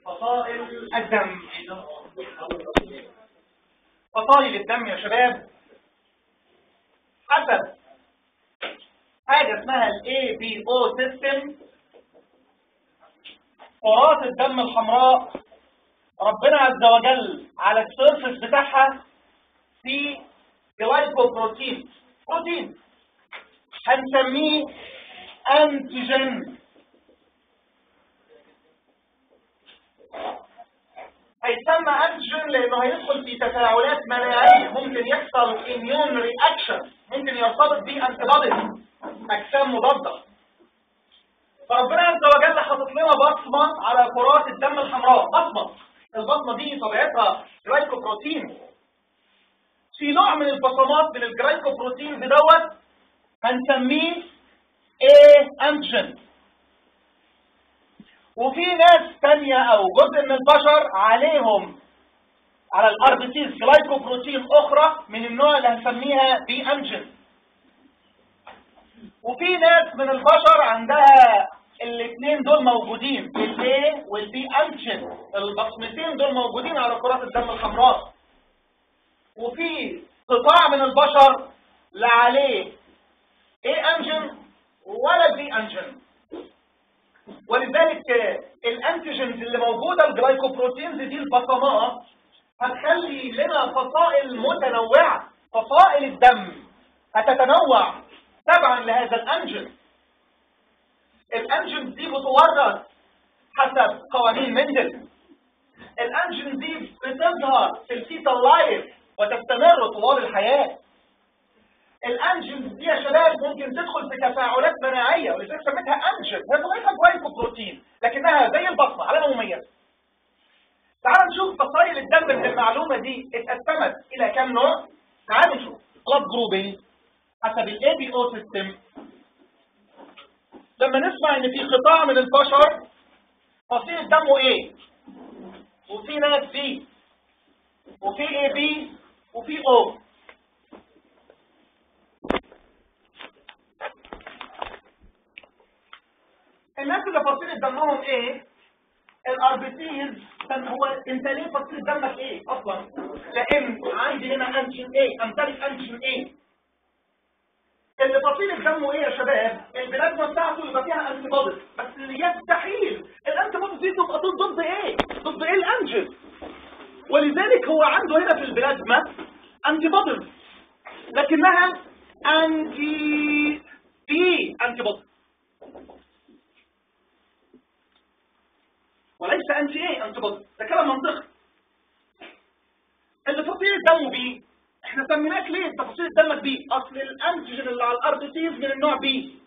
فصائل الدم فصائل الدم يا شباب حسب حاجة اسمها ال ABO system كرات الدم الحمراء ربنا عز وجل على السيرفس بتاعها في جلايكوبروتين بروتين هنسميه انتيجين هيسمى انتيجين لانه هيدخل في تفاعلات مناعيه ممكن يحصل اميون رياكشن ممكن يرتبط بيه انتي اجسام مضاده فربنا عز وجل حاطط لنا بصمه على كرات الدم الحمراء بصمه البصمه دي طبيعتها جلايكوبروتين في نوع من البصمات من الجلايكوبروتين دوت هنسميه ايه انتيجين وفي ناس تانية او جزء من البشر عليهم على الار بي سيز جلايكوبروتين اخرى من النوع اللي هنسميها بي انجن وفي ناس من البشر عندها الاثنين دول موجودين الاي والبي انجن البصمتين دول موجودين على كرات الدم الحمراء وفي قطاع من البشر لا عليه اي انجن ولا بي انجن ولذلك الانتيجنز اللي موجوده الجلايكوبروتينز دي البصمات هتخلي لنا فصائل متنوعه فصائل الدم هتتنوع تبعا لهذا الانجن الانجن دي بتورث حسب قوانين مندل الانجن دي بتظهر في الفيتال لايف وتستمر طوال الحياه الانجنز دي يا شباب ممكن تدخل في تفاعلات مناعيه ولذلك سميتها انجن هي طبيعتها جلايكوبروتين لكنها زي البصمه علامه مميزه تعال نشوف فصائل الدم من المعلومه دي اتقسمت الى كام نوع تعالوا نشوف بلاد جروبين حسب الاي بي او سيستم لما نسمع ان في قطاع من البشر فصيله دمه ايه وفي ناس بي وفي اي بي وفي او الناس اللي فصيله دمهم ايه الاربيتيز هو انت ليه فصيله دمك ايه اصلا لان عندي هنا انجين ايه امتلك انجين ايه اللي فصيله دمه ايه يا شباب البلازما بتاعته يبقى فيها انتي بوديز بس يستحيل الانتي بوديز دي تبقى ضد ايه ضد ايه الانجين ولذلك هو عنده هنا في البلازما انتي بوديز لكنها انتي في انتي بوديز وليس انتي ايه انتي بودي ده كلام منطقي اللي فصيله دمه بي احنا سميناك ليه انت فصيله دمك بي اصل الانتيجين اللي على الار بي سيز من النوع بي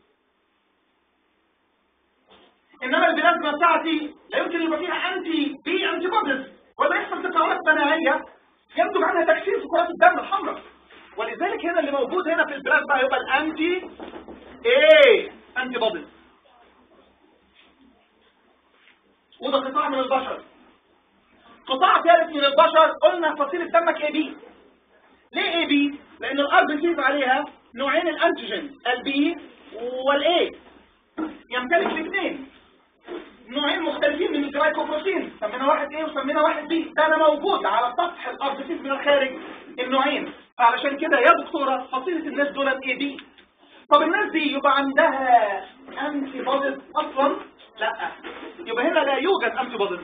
انما البلازما بتاعتي لا يمكن يبقى فيها انتي بي انتي بوديز ولا يحصل تفاعلات مناعيه ينتج عنها تكسير في كرات الدم الحمراء ولذلك هنا اللي موجود هنا في البلازما يبقى الانتي ايه انتي بوديز وده قطاع من البشر قطاع ثالث من البشر قلنا فصيلة دمك اي بي ليه اي بي لان الار بيزيد عليها نوعين الانتيجين البي والاي يمتلك الاثنين نوعين مختلفين من الجلايكوبروتين سمينا واحد ايه وسمينا واحد بي ده انا موجود على سطح الار بيزيد من الخارج النوعين علشان كده يا دكتوره فصيله الناس دول اي بي طب الناس دي يبقى عندها انتي بوديز اصلا لا يبقى هنا لا يوجد انتي بوديز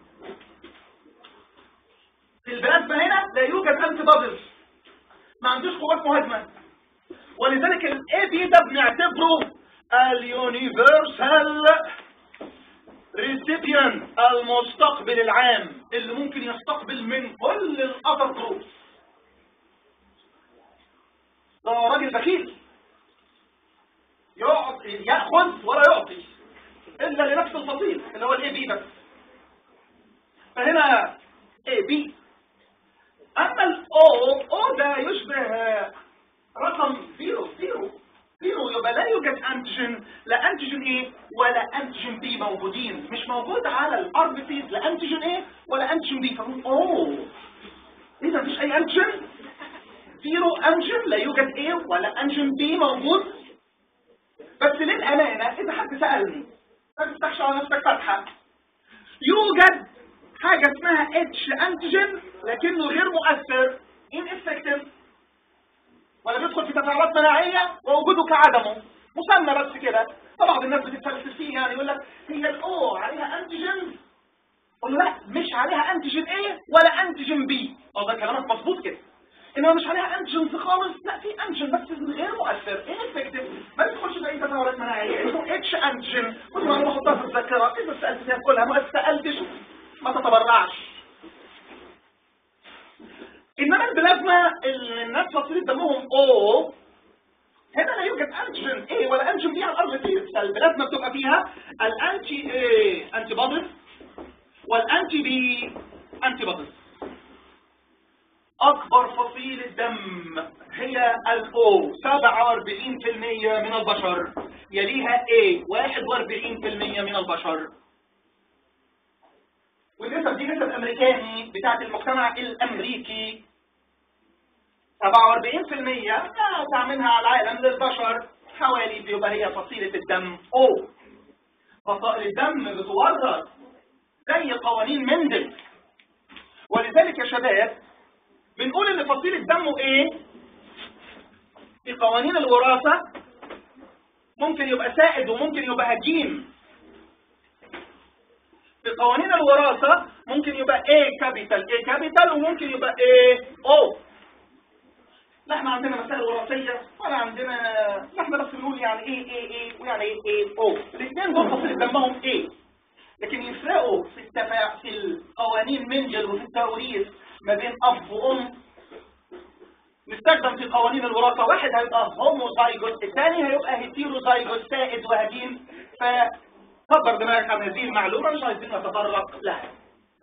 في البلازما هنا لا يوجد انتي بوديز ما عندوش قوات مهاجمه ولذلك الاي بي ده بنعتبره اليونيفرسال ريسيبيان المستقبل العام اللي ممكن يستقبل من كل الاذر جروب ده راجل بخيل يعطي ياخذ ولا يعطي الا لنفس الفصيل اللي هو الاي بي بس فهنا اي بي اما الاو او ده يشبه رقم زيرو زيرو زيرو يبقى لا يوجد انتيجين لا انتيجين ايه ولا انتيجين بي موجودين مش موجود على الار بي سيز لا انتيجين ايه ولا انتيجين بي فنقول اوه اذا مفيش اي انتيجين زيرو انتيجين لا يوجد ايه ولا انتيجين بي موجود بس للامانه اذا حد سالني ما تفتحش على نفسك فتحه يوجد حاجة اسمها اتش انتيجين لكنه غير مؤثر ineffective ولا بيدخل في تفاعلات مناعية ووجوده كعدمه مسمى بس كده فبعض الناس بتتفلسف فيه يعني يقول لك هي الاو عليها انتيجين قول له لا مش عليها انتيجين ايه ولا انتيجين بي اه ده كلامك مظبوط كده انما مش عليها انتيجين خالص لا في انتيجين بس غير مؤثر انفكتيف ما تدخلش في اي تفاعلات مناعيه اسمه اتش انتيجين كنت انا بحطها في الذاكره اذا سالت فيها كلها ما سالتش ما تتبرعش انما البلازما اللي الناس فصيله دمهم او هنا لا يوجد انتيجين ايه ولا انتيجين بي على الارض فالبلازما بتبقى فيها الانتي ايه انتي بوديز والانتي بي انتي بوديز اكبر فصيلة دم هي الاو 47% من البشر يليها A 41% من البشر والنسب دي نسب امريكاني بتاعت المجتمع الامريكي 47% تعملها على العالم للبشر حوالي بيبقى هي فصيلة الدم O فصائل الدم بتورث زي قوانين مندل ولذلك يا شباب بنقول ان فصيلة دمه ايه في قوانين الوراثة ممكن يبقى سائد وممكن يبقى هجين في قوانين الوراثة ممكن يبقى A كابيتال A كابيتال وممكن يبقى A O لا احنا عندنا مسائل وراثية ولا عندنا لا احنا بس بنقول يعني ايه ايه ايه ويعني ايه ايه او الاثنين دول فصيلة دمهم ايه لكن يفرقوا في التفا... في القوانين منجل وفي التوريث ما بين اب وام نستخدم في قوانين الوراثة واحد هيبقى هوموزايجوس الثاني هيبقى هيتيروزايجوس سائد وهجين فكبر دماغك عن هذه المعلومة مش عايزين نتطرق لها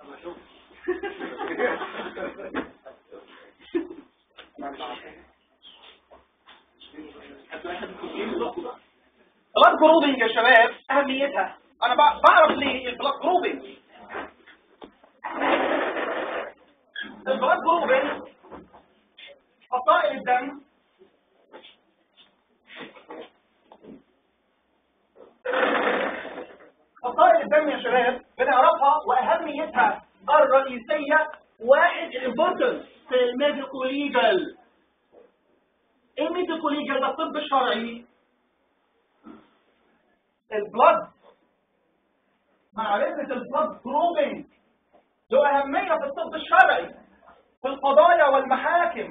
بلاد جروبنج يا شباب اهميتها انا بعرف ليه البلاد جروبنج البلاد جروبنج فصائل الدم فصائل الدم يا شباب بنعرفها واهميتها الرئيسيه واحد الامبورتنس في الميديكو ليجل ايه ميديكو ليجل ده الطب الشرعي البلد معرفة البلد جروبنج له أهمية في الطب الشرعي في القضايا والمحاكم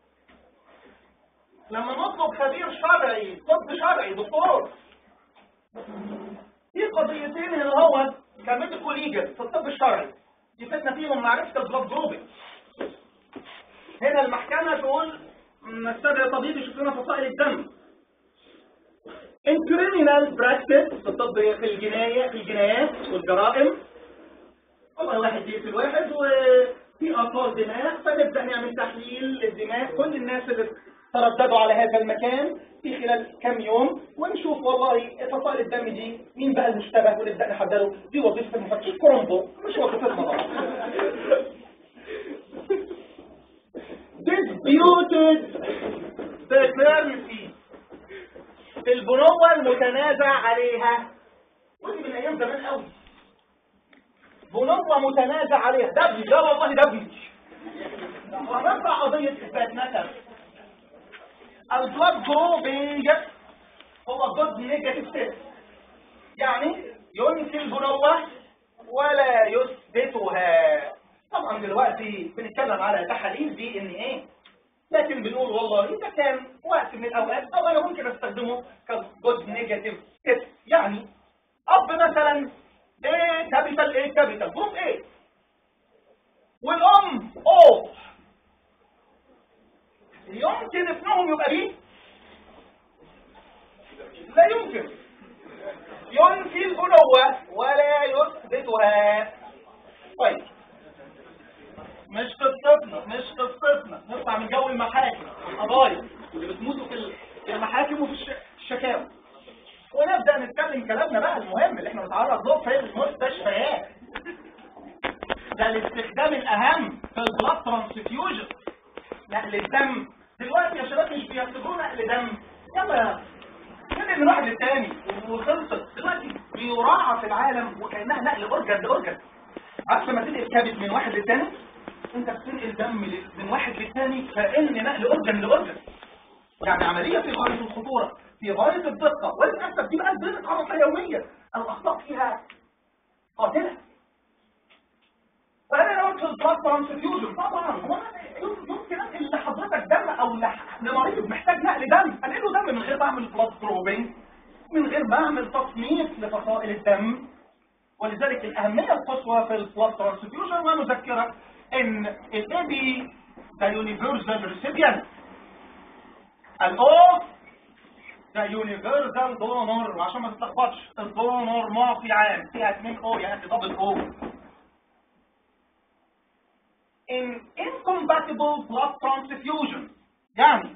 لما نطلب خبير شرعي طب شرعي دكتور في قضيتين اللي هو كميديكو ليجل في الطب الشرعي يفتنا فيهم معرفة البلد جروبنج هنا المحكمة تقول نستدعي طبيب يشوف لنا فصائل الدم in criminal practice في الطب في الجناية في الجنايات والجرائم والله واحد يقتل واحد وفي آثار دماء فنبدأ نعمل تحليل للدماء كل الناس اللي ترددوا على هذا المكان في خلال كم يوم ونشوف والله فصائل الدم دي مين بقى المشتبه ونبدأ نحضره دي وظيفة المفكك كرومبو مش وظيفتنا طبعا disputed paternity البنوة المتنازع عليها ودي من ايام زمان قوي بنوة متنازع عليها دبي لا والله دبي ونرفع قضية اثبات مثلا البلاد جروبينج هو ضد نيجاتيف تيست يعني ينفي البنوة ولا يثبتها طبعا دلوقتي بنتكلم على تحاليل دي ان ايه لكن بنقول والله اذا كان وقت من الاوقات او انا ممكن استخدمه كجود نيجاتيف تيست يعني اب مثلا ايه كابيتال ايه كابيتال جروب ايه والام او يمكن ابنهم يبقى بيه لا يمكن ينفي البنوة ولا يثبتها طيب مش قصتنا مش قصتنا نطلع من جو المحاكم القضايا اللي بتموتوا في في المحاكم وفي الش- الشكاوى ونبدا نتكلم كلامنا بقى المهم اللي احنا بنتعرض له في المستشفيات ده الاستخدام الاهم في البلاد ترانسفيوجن نقل الدم دلوقتي يا شباب مش بيعتبروه نقل دم يلا ننقل من واحد للتاني وخلصت دلوقتي بيراعى في العالم وكانها نقل اورجن لاورجن عارف لما تنقل كبد من واحد للتاني انت بتنقل دم من واحد للتاني فان نقل اورجن لاورجن يعني عمليه في غايه الخطوره في غايه الدقه وللاسف دي بقى بنتعرض لها يوميا الاخطاء فيها قاتله فانا لو قلت البلاد ترانسفيوجن طبعا هو يمكن انقل لحضرتك دم او لمريض محتاج نقل دم انقله دم من غير ما اعمل بلاد بروبين من غير ما اعمل تصنيف لفصائل الدم ولذلك الاهميه القصوى في البلاد ترانسفيوجن ونذكرك ان الاي بي ده يونيفرسال ريسيبيانت الاو ده يونيفرسال دونور وعشان ما تتلخبطش الدونور معطي عام فيها 2 او يعني دبل او in incompatible blood transfusion يعني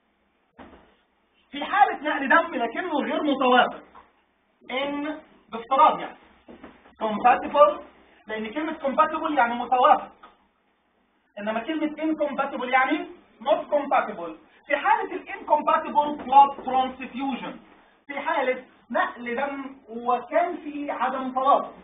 في حالة نقل دم لكنه غير متوافق in بافتراض يعني compatible لأن كلمة compatible يعني متوافق إنما كلمة incompatible يعني not compatible في حالة ال incompatible blood transfusion في حالة نقل دم وكان في عدم توافق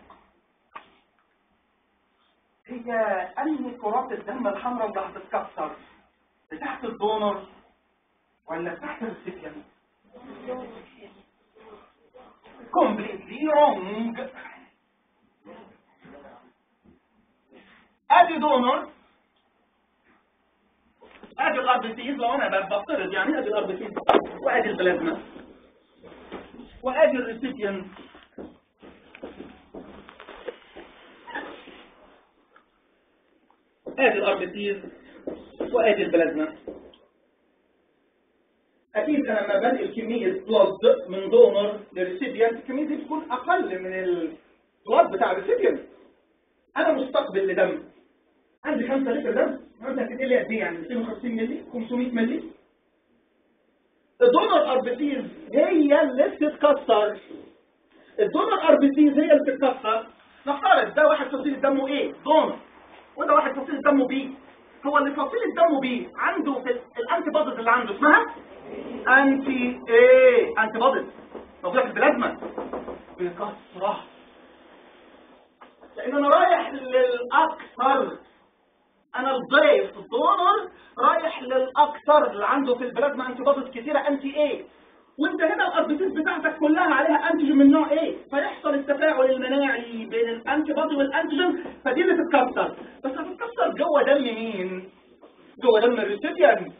هي أنهي كرات الدم الحمراء اللي هتتكسر بتاعت الدونر ولا بتاعت الريسيبيانت completely wrong ادي دونر ادي الاربسيز لو انا بفترض يعني ادي الاربسيز وادي البلازما وادي الريسيبيانت ادي الاربسيز وادي البلازما اكيد انا لما بنقل كميه بلد من دونر لريسيبيانت الكميه دي بتكون اقل من البلد بتاع الريسيبيانت انا مستقبل لدم عندي 5 لتر دم انت هتنقل لي قد ايه يعني 250 مللي 500 مللي الدونر اربسيز هي اللي بتتكسر الدونر اربسيز هي اللي بتتكسر نفترض ده واحد فصيل دمه ايه دونر وده واحد فصيل دمه بي هو اللي فصيل دمه بي عنده في الانتي بوديز اللي عنده اسمها انتي ايه انتي بوديز موجوده في البلازما بكثره لان انا رايح للاكثر انا الضيف الدونر رايح للاكثر اللي عنده في البلازما انتي بوديز كتيره انتي ايه وانت هنا الاربيتيز بتاعتك كلها عليها انتيجين من نوع ايه فيحصل التفاعل المناعي بين الانتي بودي والانتيجين فدي اللي تتكسر بس هتتكسر جوه دم مين جوه دم الريسيبيانت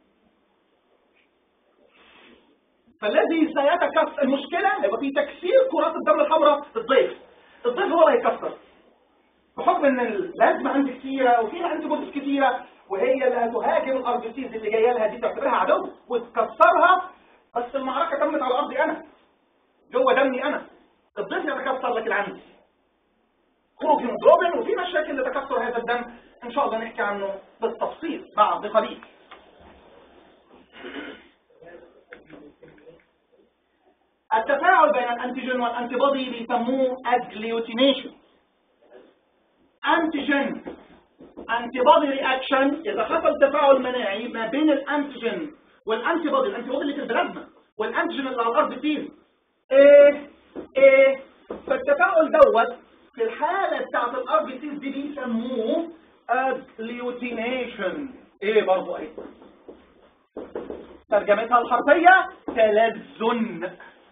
فالذي سيتكسر المشكله هيبقى في تكسير كرات الدم الحمراء الضيف الضيف هو اللي هيكسر بحكم ان اللازمه عندي كتيره وفيها انتي بوديز كتيره وهي اللي هتهاجم الاربيتيز اللي جايه لها دي تعتبرها عدو وتكسرها بس المعركة تمت على أرضي أنا جوه دمي أنا الضيف يتكسر لكن عندي خروج هيموجلوبين وفي مشاكل لتكسر هذا الدم إن شاء الله نحكي عنه بالتفصيل بعد قليل التفاعل بين الانتيجين والانتي بودي بيسموه اجليوتينيشن انتيجين انتي بودي رياكشن اذا حصل تفاعل مناعي ما بين الانتيجين والانتي بودي الانتي بودي اللي في البلازما والانتيجين اللي على الارض فيه ايه ايه فالتفاعل دوت في الحاله بتاعت الار بي سيز دي بيسموه اجليوتينيشن ايه برضه ايه ترجمتها الحرفيه تلزن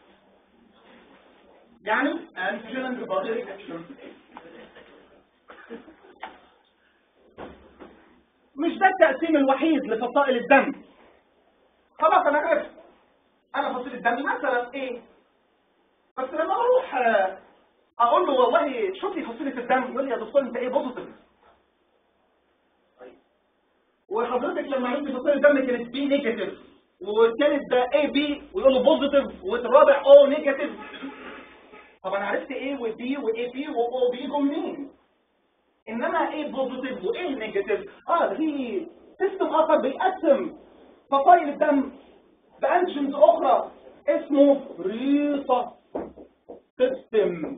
يعني انتيجين اند بودي رياكشن مش ده التقسيم الوحيد لفصائل الدم خلاص انا عرفت انا فصيل الدم مثلا ايه بس لما اروح اقول له والله شوف لي فصيله الدم يقول لي يا دكتور انت ايه بوزيتيف وحضرتك لما عرفت فصيله الدم كانت بي نيجاتيف والثالث ده اي بي ويقول له بوزيتيف والرابع او نيجاتيف طب انا عرفت ايه وبي واي بي واو بي جم منين انما ايه بوزيتيف وايه نيجاتيف اه ده في سيستم اخر بيقسم فصائل الدم بانشنز اخرى اسمه ريطة سيستم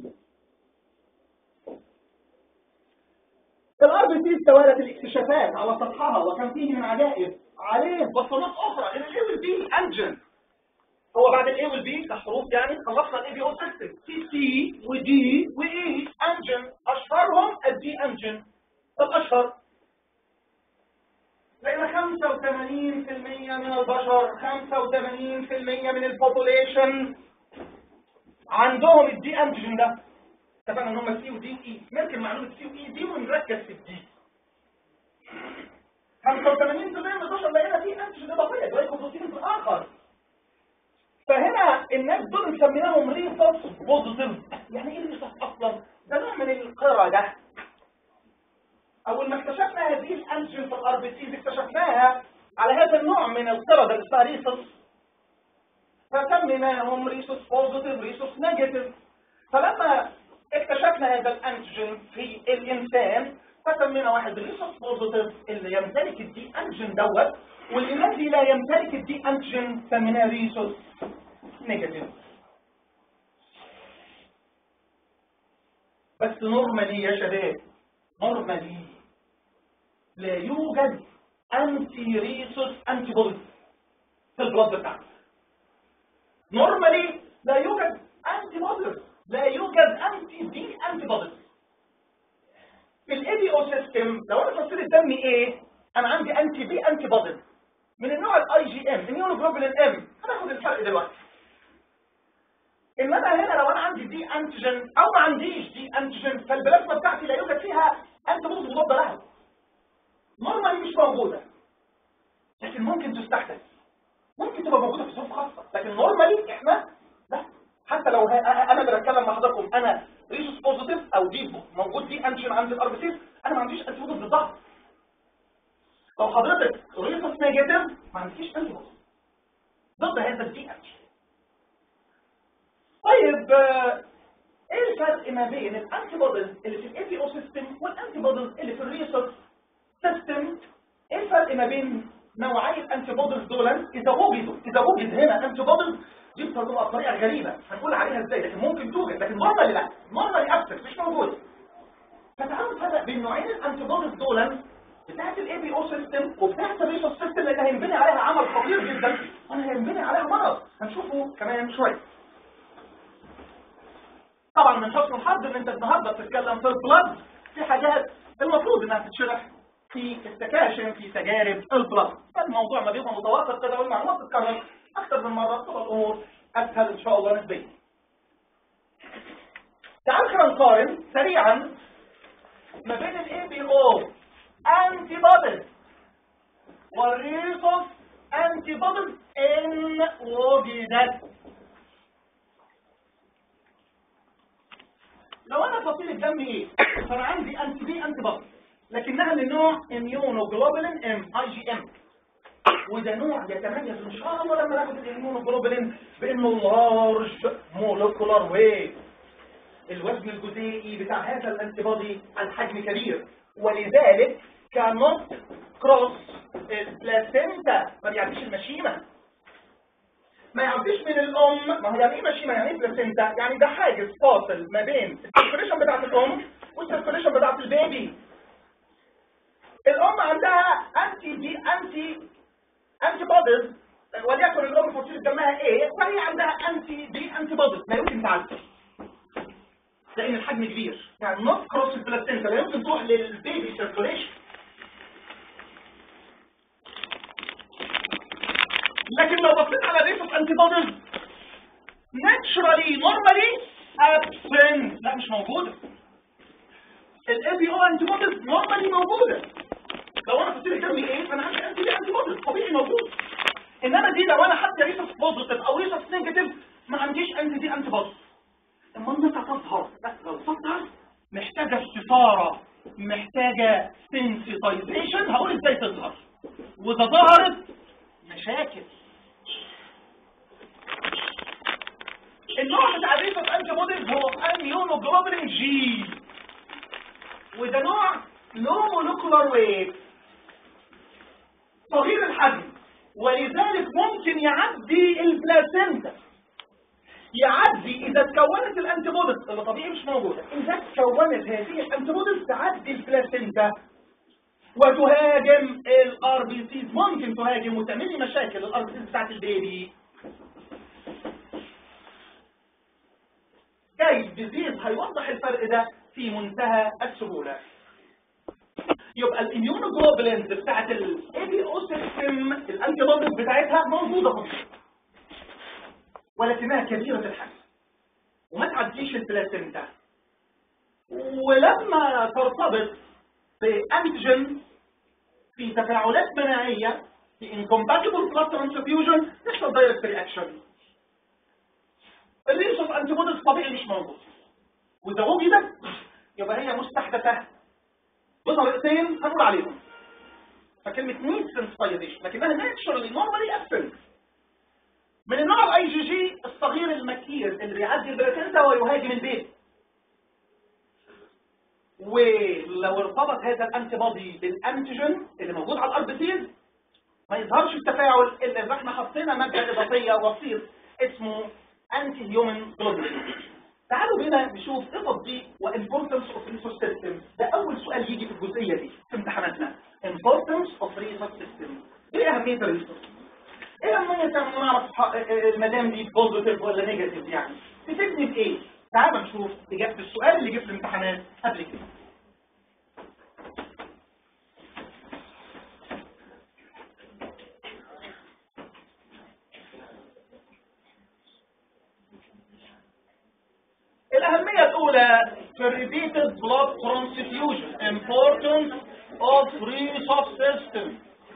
الار بي سي توالت الاكتشافات على سطحها وكان فيه من عجائب عليه بصمات اخرى ان الاي والبي انجن هو بعد الاي والبي ده حروف يعني خلصنا الاي بي او سيستم سي سي ودي واي انجن اشهرهم انتيجين الاشهر لان 85% من البشر 85% من البوبوليشن عندهم الدي انتيجين ده اتفقنا ان هم سي ودي واي نركب معلومه سي واي دي ونركز في الدي 85% من البشر لقينا فيه انتيجين اضافيه جلايكوبروتين اخر فهنا الناس دول مسميناهم ريسورس بوزيتيف يعني ايه ريسورس اصلا ده نوع من القردة اول ما اكتشفنا هذه الانتيجين في الار بي سيز اكتشفناها على هذا النوع من القردة اللي اسمها ريسورس فسميناهم ريسورس بوزيتيف ريسورس نيجاتيف فلما اكتشفنا هذا الانتيجين في الانسان فسمينا واحد ريسورس بوزيتيف اللي يمتلك الدي انتيجين دوت والذي لا يمتلك الدي انتيجين سميناه ريسورس نيجاتيف بس نورمالي يا شباب نورمالي لا يوجد انتي ريسورس انتي بودي في البلد بتاعك نورمالي لا يوجد انتي بودي لا يوجد انتي دي انتي بودي في الاي بي او سيستم لو انا فصيل الدم ايه انا عندي انتي بي انتي بودي من النوع الاي جي ام اميونوجلوبولين ام هناخد الفرق دلوقتي انما هنا لو انا عندي دي انتيجين او ما عنديش دي انتيجين فالبلازما بتاعتي لا يوجد فيها انتي بودي مضاده لها نورمالي مش موجوده لكن ممكن تستحدث ممكن تبقى موجوده في ظروف خاصه لكن نورمالي احنا لا حتى لو انا اللي بتكلم مع حضراتكم انا ريسوس بوزيتيف او دي موجود دي انتيجين عند الاربسيس انا ما عنديش انتي بودي بالضبط لو حضرتك ريسوس نيجاتيف ما عندكيش انتي بودي ضد هذا الدي انتيجين طيب ايه الفرق ما بين الانتي بوديز اللي في الاي بي او سيستم والانتي بوديز اللي في الريسورس سيستم ايه الفرق ما بين نوعي الانتي بوديز دول اذا وجدوا اذا وجد هنا انتي بوديز دي بتبقى بطريقه غريبه هنقول عليها ازاي لكن ممكن توجد لكن نورمالي لا نورمالي ابسط مش موجود فتعالوا نفرق بين نوعين الانتي بوديز دول بتاعت الاي بي او سيستم وبتاعت الريسورس سيستم لان هينبني عليها عمل خطير جدا وانا هينبني عليها مرض هنشوفه كمان شويه طبعا من حسن الحظ ان انت النهارده بتتكلم في البلد في حاجات المفروض انها تتشرح في السكاشن في تجارب البلد فالموضوع ما بيبقى متوافق كده والمعلومات تتكرر اكثر من مره تبقى الامور اسهل ان شاء الله نسبيا. تعال خلينا نقارن سريعا ما بين الاي بي او انتي بوديز والريسوس انتي بوديز ان وجدت لو انا فصيل الدم ايه فانا عندي انتي بي انتي بودي لكنها من نوع اميونوجلوبولين ام اي جي ام وده نوع يتميز ان شاء الله لما ناخد الاميونوجلوبولين بانه لارج مولكولار ويت الوزن الجزيئي بتاع هذا الانتي بودي الحجم كبير ولذلك كانوت كروس البلاسينتا ما بيعديش المشيمه ما يعديش من الام ما هو يعني ايه ماشي ما يعني ايه بلاسينتا يعني ده حاجز فاصل ما بين السيركوليشن بتاعت الام والسيركوليشن بتاعت البيبي الام عندها انتي دي انتي انتي بوديز وليكن الام فصيله دمها ايه فهي عندها انتي دي انتي بوديز لا يمكن تعدي لان الحجم كبير يعني نوت كروس البلاسينتا لا يمكن تروح للبيبي سيركوليشن لكن لو بصيت على ريسوس انتي بوديز ناتشرالي نورمالي ابسنت لا مش موجوده الاي بي او انتي بوديز نورمالي موجوده لو انا فصيله دمي ايه فانا عندي انتي بي انتي بوديز طبيعي موجود انما دي لو انا حتى ريسوس بوزيتيف او ريسوس نيجاتيف ما عنديش انتي دي انتي بوديز اما انت تظهر لا لو تظهر محتاجه استثاره محتاجه سنسيتايزيشن هقول ازاي تظهر واذا ظهرت مشاكل النوع بتاع الريسوس انتي بوديز هو اميونوجلوبولين جي وده نوع لو مولكولار ويت صغير الحجم ولذلك ممكن يعدي البلاسينتا يعدي اذا تكونت الانتي بوديز اللي طبيعي مش موجوده اذا تكونت هذه الانتي بوديز تعدي البلاسينتا وتهاجم الار بي سيز ممكن تهاجم وتعمل لي مشاكل الار بي سيز بتاعت البيبي جاي ديزيز هيوضح الفرق ده في منتهى السهوله يبقى الاميونوجلوبولينز بتاعت الاي بي او سيستم الانتي بوديز بتاعتها موجوده في الجسم ولكنها كبيره الحجم وما تعديش البلاسينتا ولما ترتبط بانتيجين في تفاعلات مناعيه في incompatible blood transfusion يحصل دايركت رياكشن الريس اوف انتي بوديز طبيعي مش موجود واذا وجدت يبقى هي مستحدثه بطريقتين هنقول عليهم فكلمه نيد سنسبايزيشن لكنها ناتشرالي نورمالي ابسنت من النوع الاي جي جي الصغير المكير اللي بيعدي البلاتينتا ويهاجم البيت ولو ارتبط هذا الانتي بودي بالانتيجين اللي موجود على الار بي ما يظهرش التفاعل الا اذا احنا حطينا ماده اضافيه وسيط اسمه انتي هيومن جلوبولين تعالوا بينا نشوف ايه تطبيق وامبورتنس اوف ريسورس سيستم ده اول سؤال يجي في الجزئيه دي في امتحاناتنا امبورتنس اوف ريسورس سيستم ايه اهميه الريسورس ايه اهميه لما نعرف المدام دي بوزيتيف ولا نيجاتيف يعني تفيدني بايه تعالوا نشوف اجابه السؤال اللي جه في الامتحانات قبل كده الأهمية الأولى في repeated blood transfusion importance of resource system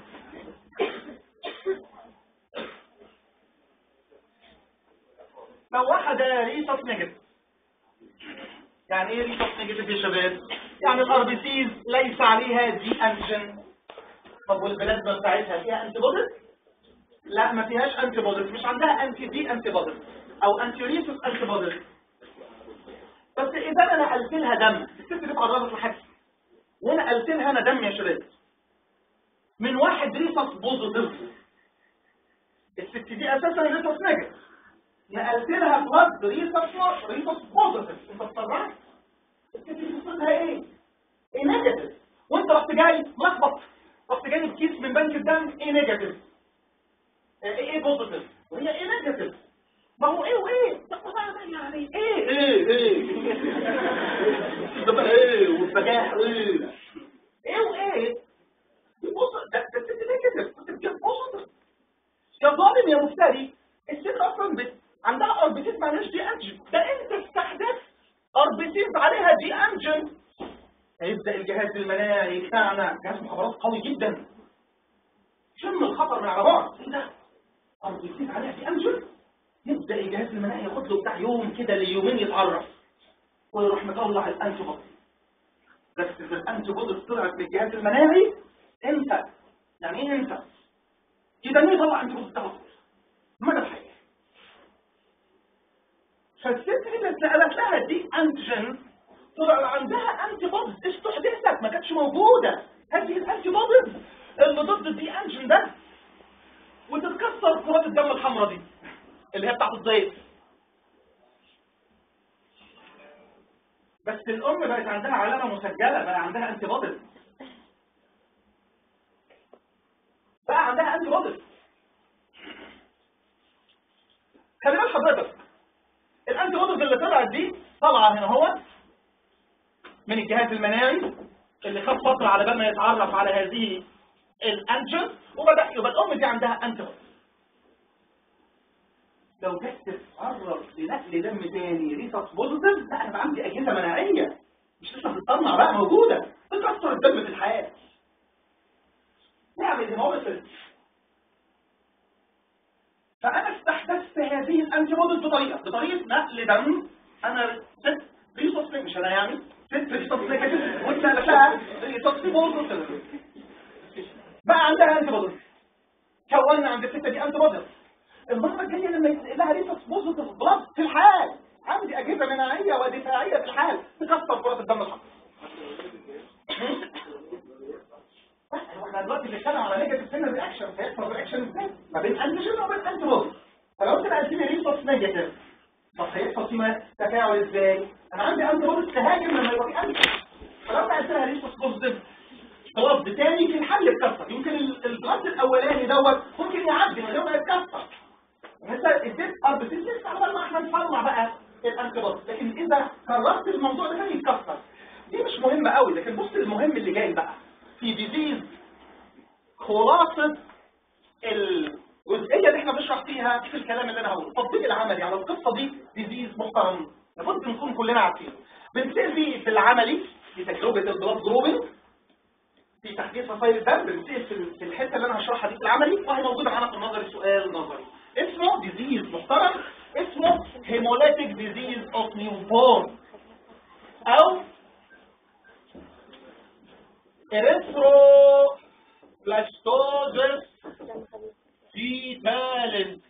لو واحدة ريسوس نيجاتيف يعني ايه ريسوس نيجاتيف يا شباب؟ يعني الار بي سيز ليس عليها دي انجن طب والبلازما بتاعتها فيها انتي بوديز؟ لا ما فيهاش انتي بوديز مش عندها انتي دي انتي بوديز او انتي ريسوس انتي بوديز بس اذا انا نقلت لها دم الست دي قررت الحاجه وانا نقلت لها انا دم يا شباب من واحد ريسوس بوزيتيف الست دي اساسا ريسوس نيجاتيف نقلت لها بلاد ريسوس ريسوس بوزيتيف انت اتسرعت الست دي قصتها ايه؟ ايه نيجاتيف وانت رحت جاي ملخبط رحت جايب كيس من بنك الدم ايه نيجاتيف ايه ايه بوزيتيف وهي ايه نيجاتيف ما هو ايه وايه يعني ايه ايه ايه ده بقى ايه والفجاح ايه ايه وايه بص ده ده الست نيجاتيف كنت بتجيب بوزيتيف يا ظالم يا مفتري الست اصلا بت... عندها اربيتيز معلش دي انجن ده انت استحدثت اربيتيز عليها دي انجن هيبدا الجهاز المناعي بتاعنا جهاز مخابرات قوي جدا شم الخطر من على بعد ايه ده اربيتيز عليها دي انجن يبدا الجهاز المناعي ياخد له بتاع يوم كده ليومين يتعرف ويروح مطلع الانتي بودي بس اذا الانتي بودي طلعت من الجهاز المناعي انت يعني ايه انت اذا مين يطلع انتي بودي بتاعه مدى الحياه فالست اللي اتسالت لها دي انتيجين طلع عندها انتي بوديز استحدثت ما كانتش موجوده هذه الانتي بوديز اللي ضد الدي انجين ده وتتكسر كرات الدم الحمراء دي اللي هي بتاعت الضيف بس الام بقت عندها علامه مسجله بقى عندها انتي بوديز بقى عندها انتي بوديز خلي بال حضرتك الانتي بوديز اللي طلعت دي طالعه هنا اهو من الجهاز المناعي اللي خد فتره على بال ما يتعرف على هذه الانجن وبدا يبقى الام دي عندها انتي بوديز لو جت تتعرض لنقل دم تاني ريسس بوزيتيف لا انا عندي اجهزه مناعيه مش لسه بتطلع بقى موجوده بتكسر الدم في الحياه نعمل هيموبيسيس فانا استحدثت هذه الانتي بوديز بطريقه بطريقه نقل دم انا ست ريسس مش انا يعني ست ريسس نيجاتيف وانت بقى ريسس بوزيتيف بقى عندها انتي بوديز كونا عند الست دي انتي بوديز المرة الجاية لما يتقل لها ريسس بوزيتيف بلاد في الحال عندي أجهزة مناعية ودفاعية في الحال تكسر كرات الدم الحمراء احنا دلوقتي بنتكلم على نيجاتيف سيل رياكشن هيحصل رياكشن ازاي؟ ما بين انتيجين وبين انتي بودي فلو انت قلت لي ريسس نيجاتيف طب هيحصل فيه تفاعل ازاي؟ انا عندي انتي بودي تهاجم لما يبقى في انتي فلو انت قلت لها ريسس بوزيتيف خلاص تاني في الحل اتكسر يمكن البلاد الاولاني دوت ممكن يعدي من غير ما يتكسر انت اديت ارض لسه على ما احنا نطلع بقى الانتباط لكن اذا كررت الموضوع ده كان يتكسر دي مش مهمه قوي لكن بص المهم اللي جاي بقى في ديزيز خلاصة الجزئية اللي احنا بنشرح فيها في الكلام اللي انا هقوله التطبيق العملي على القصة دي ديزيز محترم لابد نكون كلنا عارفين بنسير فيه في العملي في تجربة البلاد جروبنج في تحديث رسائل الدم بنسير في في الحتة اللي انا هشرحها دي في العملي وهي موجودة معانا في النظري سؤال نظري اسمه ديزيز محترم اسمه هيموليتيك ديزيز اوف نيو بورن او اريثروبلاستوزس فيتالنس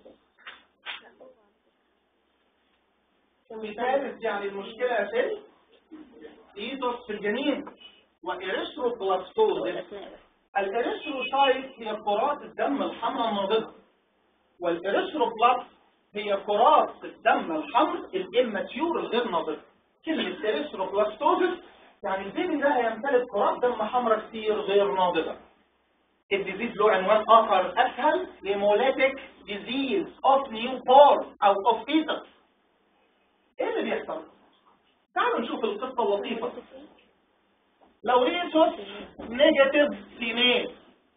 فيتالنس يعني المشكلة يا سيدي ايتوس في الجنين واريثروبلاستوزس الاريثروسايت هي كرات الدم الحمراء الناضجة والاريثروبلاست هي كرات الدم الحمراء الاماتيور الغير ناضجة كلمة اريثروبلاستوزس يعني البيبي ده هيمتلك كرات دم حمراء كتير غير ناضجة الديزيز له عنوان اخر اسهل هيموليتيك ديزيز اوف نيو بورن او اوف فيتس ايه اللي بيحصل تعالوا نشوف القصة اللطيفة لو ريسوس نيجاتيف فيميل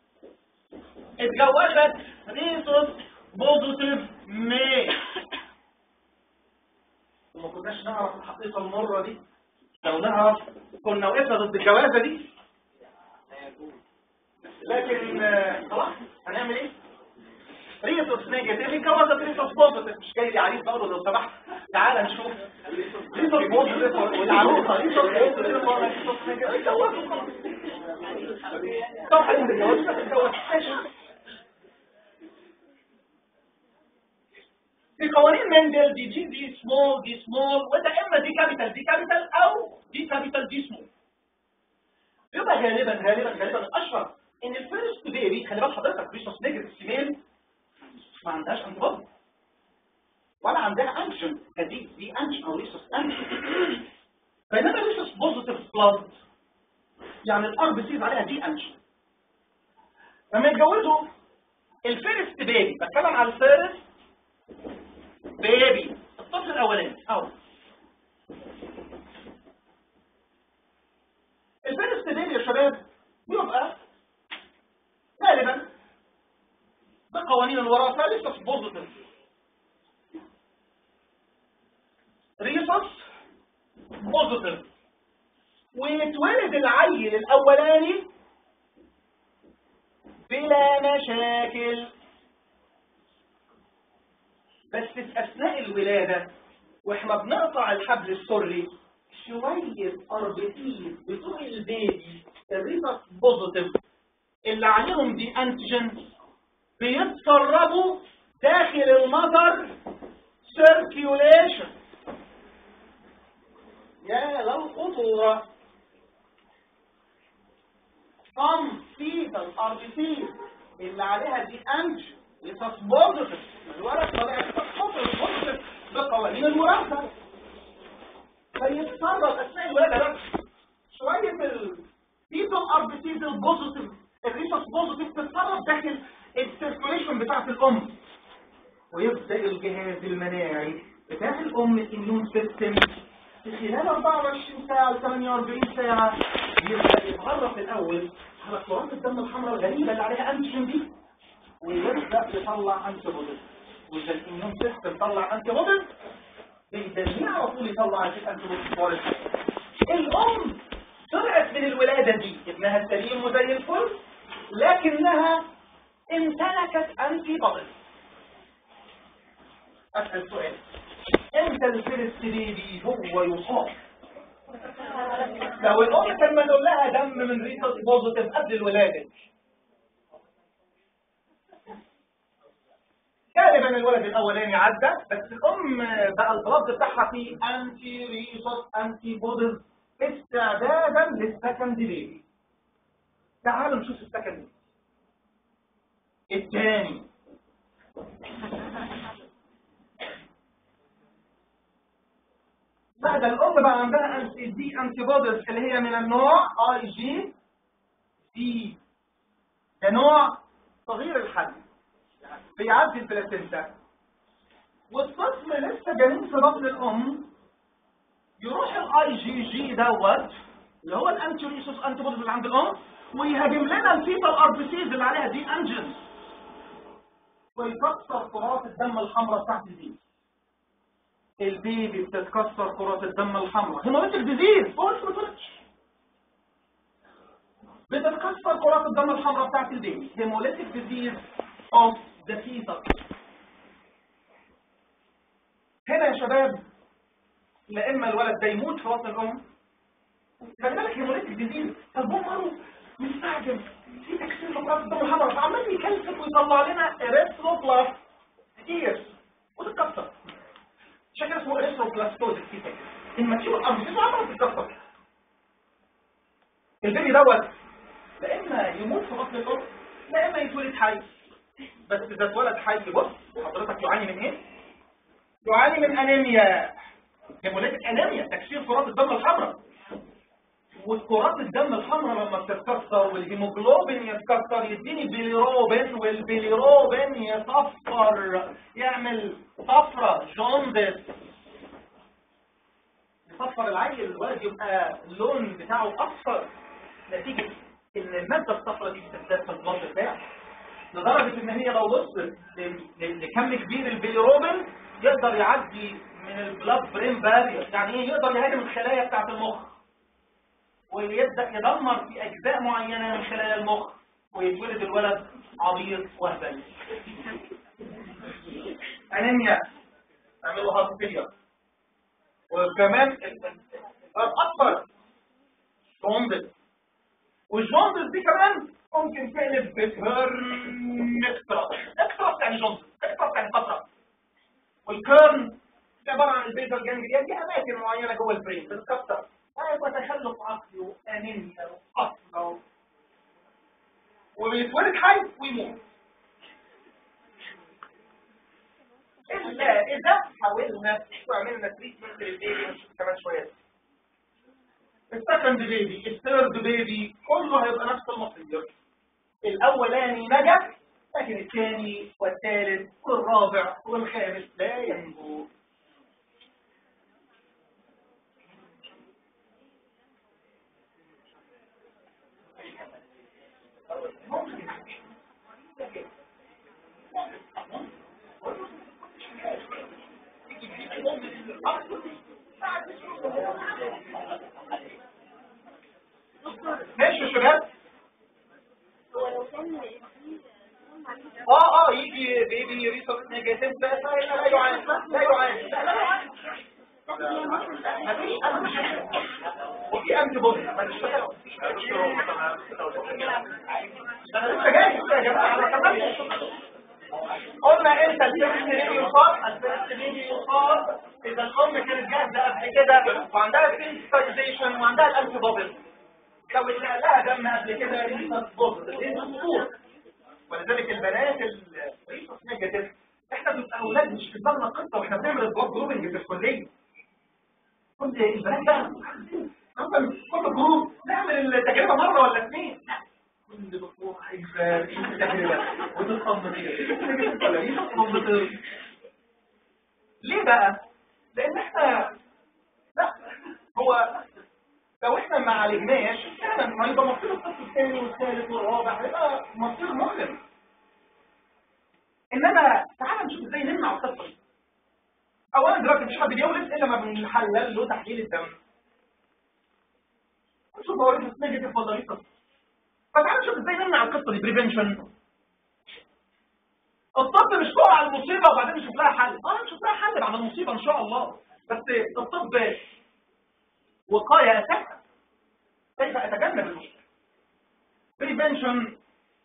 اتجوزت ريسوس بوزيتيف ميل وما كناش نعرف الحقيقة المرة دي لو نعرف كنا وقفنا ضد الجوازة دي لكن آه، خلاص هنعمل ايه ريسوس نيجاتيف اتجوزت ريسوس بوزيتيف مش جاي لي عريس بقول له لو سمحت تعالى نشوف ريسوس بوزيتيف والعروسه ريسوس بوزيتيف ولا ريسوس نيجاتيف اتجوزوا خلاص طب حلو الجواز بس اتجوز ماشي في قوانين مندل دي جي دي سمول دي سمول وده اما دي كابيتال دي كابيتال او دي كابيتال دي سمول يبقى غالبا غالبا غالبا الاشهر ان الفيرست بيبي خلي بال حضرتك ريسوس نيجاتيف سيميل ما عندهاش انتباه ولا عندها انجن كدي دي انجن او ريسوس انجن بينما ريسوس بوزيتيف بلاد يعني الار بي سيز عليها دي انجن لما يتجوزوا الفيرست بيبي بتكلم على الفيرست بيبي الطفل الاولاني اهو الفيرست بيبي يا شباب بيبقى غالبا بقوانين الوراثه لسه بوزيتيف ريسوس بوزيتيف ويتولد العيل الاولاني بلا مشاكل بس في اثناء الولاده واحنا بنقطع الحبل السري شويه اربتين بتوع البيبي الريسوس بوزيتيف اللي عليهم دي انتيجن بيتسربوا داخل المذر سيركيوليشن يا للخطورة صم فيتال اربيسيل اللي عليها دي انج لتصبوزيتيف الولد طبيعي تصبوزيتيف بوزيتيف بقوانين الوراثة فيتسرب اثناء الولادة بس شوية الفيتال اربيسيل البوزيتيف الريسوس بوزيتيف تتسرب داخل السيركيوليشن بتاعت الام ويبدأ الجهاز المناعي بتاع الام الاميون سيستم في خلال 24 ساعة ل 48 ساعة يبدأ يتعرف الأول على كرات الدم الحمراء الغريبة اللي عليها أنتيجين دي ويبدأ يطلع أنتي بوديز وإذا الإميون سيستم طلع أنتي بوديز بيدنيه على طول يطلع أنتي بوديز الأم طلعت من الولادة دي ابنها سليم وزي الفل لكنها امتلكت أنتي بوديز أسأل سؤال امتى الفيرست بيبي هو يصاب لو الام كان منقول لها دم من ريسوس بوزيتيف قبل الولاده غالبا الولد الاولاني عدى بس الام بقى البلد بتاعها فيه انتي ريسوس انتي بوديز استعدادا للسكند بيبي تعالوا نشوف السكند الثاني بعد الأم بقى عندها أنتي دي أنتي بوديز اللي هي من النوع اي جي دي ده نوع صغير الحجم بيعدي البلاسينتا والطفل لسه جنين في بطن الأم يروح الاي جي جي دوت اللي هو الانتي ريسوس انتي بوديز اللي عند الأم ويهاجم لنا الفيتا الاربسيز اللي عليها دي انجنز ويكسر كرات الدم الحمراء بتاعت البيبي البيبي بتتكسر كرات الدم الحمراء هيموليتيك ديزيز هو لسه ما اتولدش بتتكسر كرات الدم الحمراء بتاعت البيبي هيموليتيك ديزيز اوف ذا فيتا هنا يا شباب لا اما الولد ده يموت في بطن الام خلي بالك هيموليتيك ديزيز البوم مستعجل في تكسير لكرات الدم الحمراء فعمال يكلفت ويطلع لنا اريثروبلاست كتير وتتكسر شكل اسمه اريثروبلاستوز كتير الماتيور اربيز عمرها تتكسر البيبي دوت لا اما يموت في بطن الام لا اما يتولد حي بس اذا اتولد حي بص حضرتك يعاني من ايه؟ يعاني من انيميا هيموليتيك انيميا تكسير كرات الدم الحمراء وكرات الدم الحمراء لما بتتكسر والهيموجلوبين يتكسر يديني بيليروبين والبيليروبين يصفر يعمل صفرة جوندس يصفر العيل الولد يبقى اللون بتاعه اصفر نتيجة ان المادة الصفرة دي بتزداد في البلد بتاعه لدرجة ان هي لو وصلت لكم كبير البيليروبين يقدر يعدي من البلاد برين بارير يعني ايه يقدر يهاجم الخلايا بتاعت المخ ويبدأ يدمر في أجزاء معينة من خلال المخ ويتولد الولد عبيط وهبل أنيميا اعملوا هارت فيلير وكمان الأكبر جوندس والجوندس دي كمان ممكن تقلب بكيرن اكسترا اكسترا يعني جوندس اكسترا يعني فترة والكيرن عبارة عن البيزل جانجليا دي أماكن معينة جوه البرين بتتكسر هيبقى تخلف عقلي وانيميا وقصر وبيتولد حي ويموت الا اذا حاولنا وعملنا تريتمنت للبيبي ونشوف كمان شويه السكند بيبي الثيرد بيبي كله هيبقى نفس المصير الاولاني نجح لكن الثاني والثالث والرابع والخامس لا ينجو ماشي يا شباب اه اه يجي بيبي ريسورس نيجاتيف بس لا يعاني لا يعاني لا لا يعاني مفيش وفي انتي بودي ما تشتغلش انا لسه جاي يا جماعه انا كمان قلنا انت الفيرست بيبي يصاب الفيرست بيبي يصاب اذا الام كانت جاهزه قبل كده وعندها سنسيتايزيشن وعندها الانتي بودي لو لها دم قبل كده ريسس بوزيتيف ريسس ولذلك البنات الريسس نيجاتيف احنا بنبقى اولاد مش في دماغنا قصه واحنا بنعمل البلاد جروبنج في الكليه كنت البنات بقى مثلا كل جروب نعمل التجربه مره ولا اثنين كل دكتور عايزه تجربه وتطمن ليه بقى؟ لان احنا لا هو لو احنا ما عالجناش فعلا هيبقى مصير الطفل الثاني والثالث والرابع هيبقى مصير مؤلم انما تعال نشوف ازاي نمنع القصه دي اولا دلوقتي مفيش حد بيولد الا ما بنحلل له تحليل الدم نشوف هو ريسس نيجاتيف ولا ريسس فتعال نشوف ازاي نمنع القصه دي بريفنشن الطب مش تقع على المصيبه وبعدين نشوف لها حل اه نشوف لها حل بعد المصيبه ان شاء الله بس الطب وقايه اساسا كيف اتجنب المشكله بريفنشن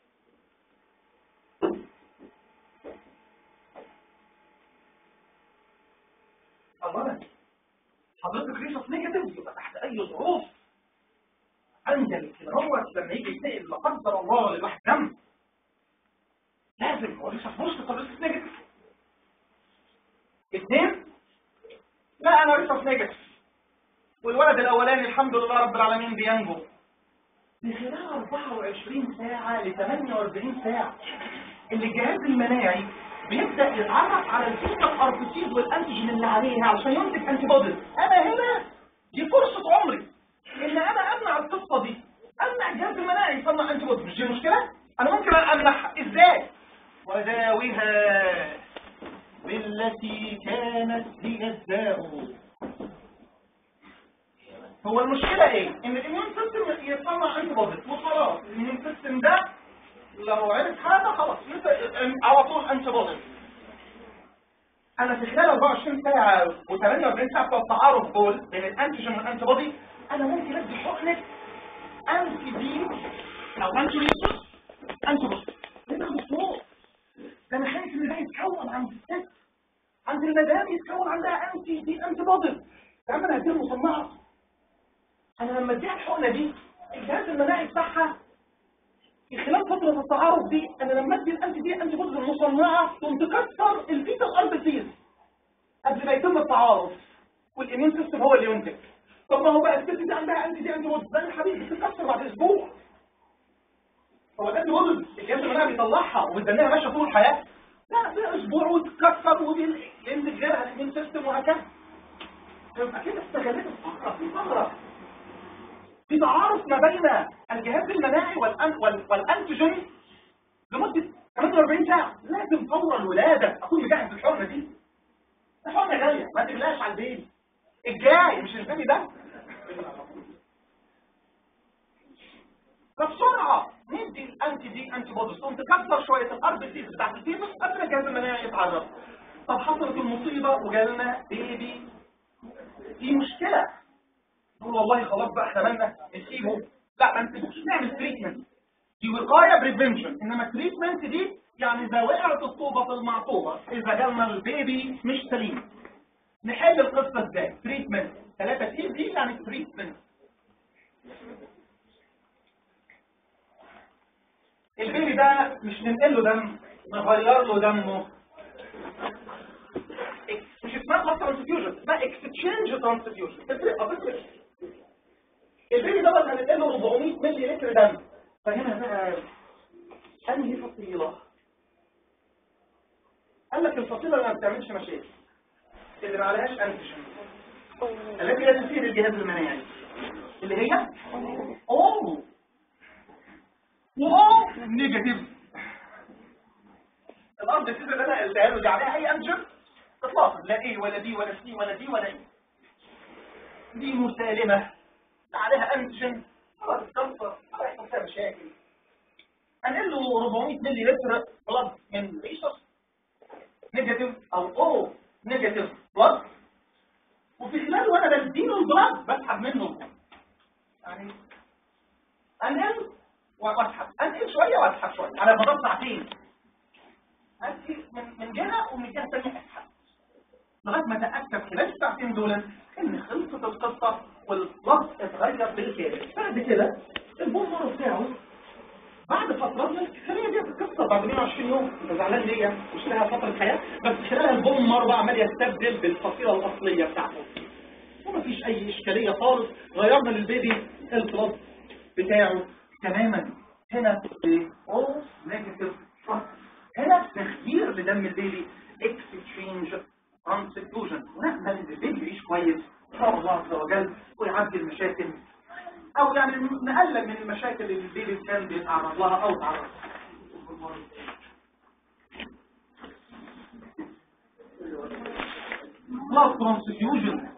اولا حضرتك ريسس نيجاتيف يبقى تحت اي ظروف انجل كده هو لما يجي يتنقل لا قدر الله لواحد دم لازم هو ريسس بوست ريسس نيجاتيف اثنين لا انا ريسس نيجاتيف والولد الاولاني الحمد لله رب العالمين بينجو من خلال 24 ساعة ل 48 ساعة اللي الجهاز المناعي بيبدأ يتعرف على الفيتا الاربسيز والانتيجين اللي عليها علشان ينتج انتي بوديز انا هنا دي فرصة عمري ان انا امنع القصة دي امنع الجهاز المناعي فما تصنع انتي بوديز مش دي مشكله انا ممكن امنعها ازاي وداويها بالتي كانت هي الداء هو المشكله ايه ان الاميون سيستم يتصنع انتي بوديز وخلاص الاميون سيستم ده لو عرف حاجه خلاص على طول انتي بوديز انا في خلال 24 ساعه و48 ساعه بتوع التعارف دول بين الانتيجين والانتي بودي انا ممكن ادي حقنه انتي دي او انتي ريسوس انتي بودي انت دكتور ده انا خايف ان ده يتكون عند الست عند المدام يتكون عندها انتي دي انتي بودي يا عم انا هديها مصنعه انا لما اديها الحقنه دي الجهاز المناعي بتاعها في خلال فترة التعارف دي انا لما ادي الانتي دي انتي بوديز المصنعة تقوم تكسر الفيتال ارض فيز قبل ما يتم التعارف والاميون سيستم هو اللي ينتج طب ما هو بقى الست دي عندها انتي دي انتي بوديز ده يا حبيبي بتتكسر بعد اسبوع هو الانتي بوديز الجهاز المناعي بيطلعها وبتدنيها ماشيه طول الحياه لا ده اسبوع وتتكسر وينتج غيرها الاميون سيستم وهكذا يبقى كده استغلت الفقره في فقره في تعارف ما بين الجهاز المناعي والأن وال... والانتيجين لمده 48 ساعه لازم فور الولاده اكون مجهز الحقنه دي الحقنه غاليه ما تغلاش على البيبي الجاي مش البيبي ده فبسرعه ندي الانتي دي انتي بوديز تقوم تكسر شويه الارض دي بتاعت الفيروس قبل ما الجهاز المناعي يتعرف طب حصلت المصيبه وجالنا بيبي في مشكله نقول والله خلاص بقى احنا مالنا نسيبه لا ما نسيبوش نعمل تريتمنت دي وقايه بريفنشن انما التريتمنت دي يعني اذا وقعت الطوبه في المعطوبه اذا جالنا البيبي مش سليم نحل القصه ازاي تريتمنت ثلاثه تي دي يعني تريتمنت البيبي ده مش ننقل له دم نغير له دمه مش اسمها خاصه ترانسفيوجن اسمها اكستشينج ترانسفيوجن تفرق اه تفرق البيبي ده بقى هننقل له 400 مللي لتر دم فهنا بقى انهي فصيله قال لك الفصيله اللي ما بتعملش مشاكل اللي ما عليهاش انتيجين التي لا تثير الجهاز المناعي اللي هي اوه واو نيجاتيف الارض السيزر اللي انا قلتها له دي عليها اي انتيجين اطلاقا لا ايه ولا بي ولا سي ولا دي ولا ايه دي مسالمه لا عليها انتيجين خلاص الكسر ولا يحصل فيها مشاكل هنقل له 400 مللي لتر بلد من ريسوس نيجاتيف او او نيجاتيف بلد وفي خلال وانا بديله البلد بسحب منه يعني انقل واسحب انقل شويه واسحب شويه على مدار ساعتين انقل من من جهه ومن جهه ثانيه اسحب لغايه ما اتاكد خلال الساعتين دول ان خلصت القصه واللفظ اتغير بالكامل بعد كده البومر بتاعه بعد فترات خلينا دي القصه بعد 120 يوم انت زعلان ليا مش لها فتره حياه بس خلالها البومر بقى عمال يستبدل بالفصيله الاصليه بتاعته ومفيش اي اشكاليه خالص غيرنا للبيبي البلد بتاعه تماما هنا او نيجاتيف هنا تغيير لدم البيبي اكستشينج ترانسفيوجن ونأمل ان البيبي يعيش كويس ان شاء الله عز وجل ويعدي المشاكل او يعني نقلل من المشاكل اللي البيبي كان بيتعرض لها او تعرض بلاد ترانسفيوجن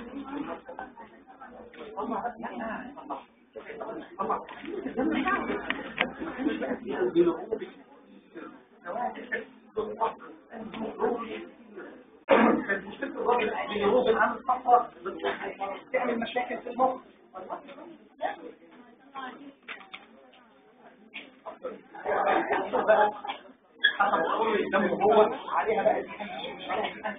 كانت مشكلة الراجل اللي يروج عن الصفرة تعمل مشاكل في المخ بقى حسب كل الدم هو عليها بقى مش عليها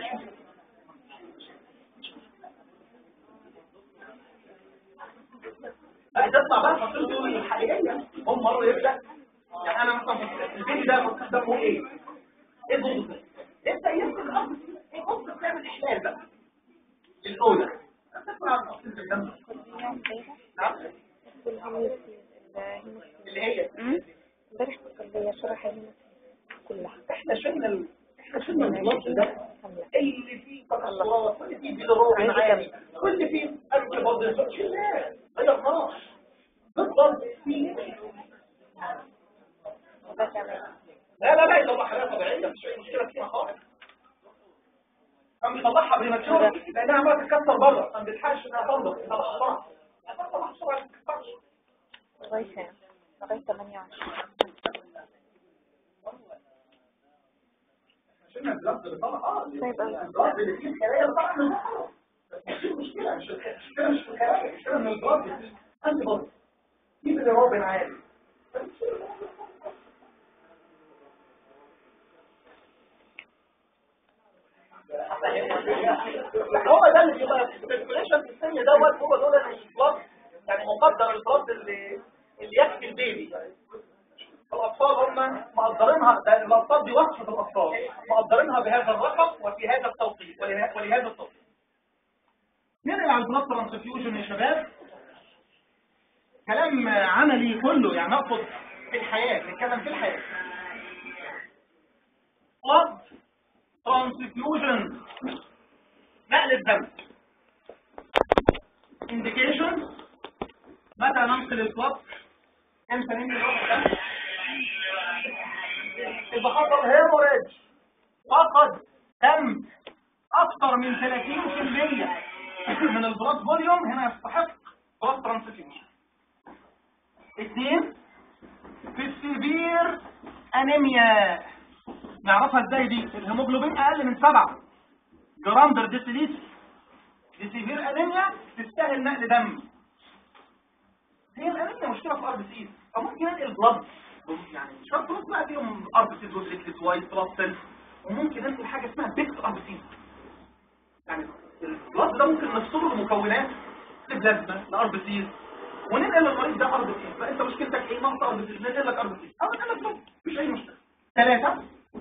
بقى تطلع بقى فصيلته الحقيقية هم مرة يبدأ يعني أنا مثلا البيبي ده فصيل دمه إيه؟ إيه ضغط انت يمكن الأرض إيه ممكن تعمل إحلال بقى الأولى تطلع فصيلة الدم نعم اللي هي امبارح اتصل بيا شرح الناس كلها احنا شلنا ال... احنا شلنا البلط ده اللي فيه تكسرات واللي فيه بيلروبين عالي واللي فيه انتي بودي شلناه غيرناه بالضبط في بريماتشور لانها عماله تتكسر بره ما بتلحقش انها تنضف طبعا بسرعه طبعا بسرعه ما تتكسرش لغاية كام؟ لغاية 28 عشان البلاد اللي طالع اه طيب أوي. البلاد اللي فيه الخلايا اللي طالعه من بره بس مش المشكله مش المشكله مش في الخلايا المشكله ان البلاد انتي بودي دي اللي رابن عالي هو ده اللي بيبقى السيركيوليشن في السن دوت هو دول البلاد يعني مقدر البلاد اللي اللي يكفي البيبي الأطفال هم مقدرينها ده الأطفال دي وصفة الأطفال مقدرينها بهذا الرقم وفي هذا التوقيت وله- ولهذا التوقيت ننقل على البلاد ترانسفيوجن يا شباب كلام عملي كله يعني نقصد في الحياة نتكلم في الحياة بلاد ترانسفيوجن نقل الدم indication متى ننقل البلاد امتى ننقل الدم إذا حصل هيموريج فقد تم أكثر من 30% من البلاد فوليوم هنا يستحق بلاد ترانسفيوجن اثنين في السيفير انيميا نعرفها ازاي دي الهيموجلوبين اقل من 7 جرام بر ديسيليتر دي سيفير انيميا تستاهل نقل دم هي الانيميا مشكله في الار بي سي فممكن انقل بلاد يعني مش شرط بلاد بقى فيهم ار بي سي وبليكلت وايت بلاد سيل وممكن انقل حاجه اسمها بيكس ار بي سي يعني البلاد ده ممكن نفصله لمكونات البلازما الار بي سي وننقل للمريض ده ار بي سي فانت مشكلتك ايه نقص ار بي سي ننقل لك ار بي سي او ننقل لك بلاد مفيش اي مشكله ثلاثه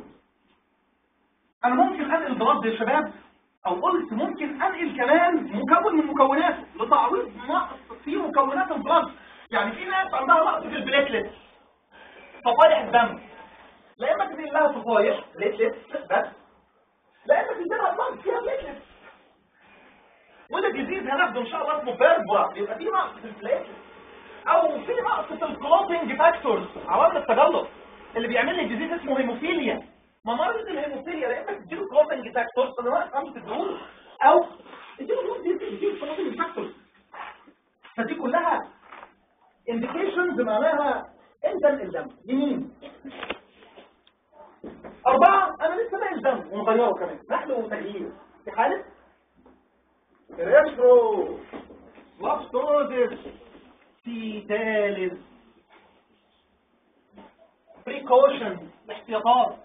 انا ممكن انقل بلاد يا شباب او قلت ممكن انقل كمان مكون من مكوناته لتعويض نقص في مكونات البلاد يعني في ناس عندها نقص في البليتلت صفائح الدم لا اما تنقل لها صفائح بليتلت بس لا اما تنقل لها بلاد فيها بليتلت وده جديد هناخده ان شاء الله اسمه بيربرا يبقى في نقص في البليتلت او في نقص في الكلوتنج فاكتورز عوامل التجلط اللي بيعمل لي ديزيز اسمه هيموفيليا ما مرض الهيموفيليا لا اما تديله كلوتنج فاكتورز اللي هو خمسة دهون او تديله نص تديله كلوتنج فاكتورز فدي كلها انديكيشنز معناها انت الدم يمين أربعة أنا لسه باقي الدم ونغيره كمان نحن وتغيير في حالة ريترو لاستوزيس سيتاليز بريكوشن احتياطات